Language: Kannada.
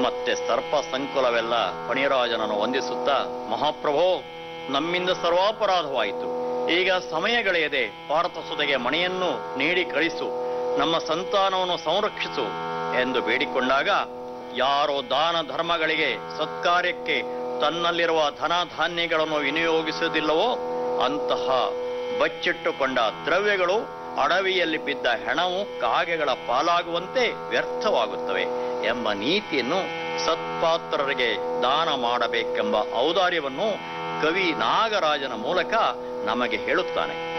ಮತ್ತೆ ಸರ್ಪ ಸಂಕುಲವೆಲ್ಲ ಫಣಿರಾಜನನ್ನು ವಂದಿಸುತ್ತಾ ಮಹಾಪ್ರಭೋ ನಮ್ಮಿಂದ ಸರ್ವಾಪರಾಧವಾಯಿತು ಈಗ ಸಮಯಗಳೆಯದೆ ಭಾರತ ಸುತೆಗೆ ಮಣೆಯನ್ನು ನೀಡಿ ಕಳಿಸು ನಮ್ಮ ಸಂತಾನವನ್ನು ಸಂರಕ್ಷಿಸು ಎಂದು ಬೇಡಿಕೊಂಡಾಗ ಯಾರೋ ದಾನ ಧರ್ಮಗಳಿಗೆ ಸತ್ಕಾರ್ಯಕ್ಕೆ ತನ್ನಲ್ಲಿರುವ ಧನ ಧಾನ್ಯಗಳನ್ನು ವಿನಿಯೋಗಿಸುವುದಿಲ್ಲವೋ ಅಂತಹ ಬಚ್ಚಿಟ್ಟುಕೊಂಡ ದ್ರವ್ಯಗಳು ಅಡವಿಯಲ್ಲಿ ಬಿದ್ದ ಹೆಣವು ಕಾಗೆಗಳ ಪಾಲಾಗುವಂತೆ ವ್ಯರ್ಥವಾಗುತ್ತವೆ ಎಂಬ ನೀತಿಯನ್ನು ಸತ್ಪಾತ್ರರಿಗೆ ದಾನ ಮಾಡಬೇಕೆಂಬ ಔದಾರ್ಯವನ್ನು ಕವಿ ನಾಗರಾಜನ ಮೂಲಕ ನಮಗೆ ಹೇಳುತ್ತಾನೆ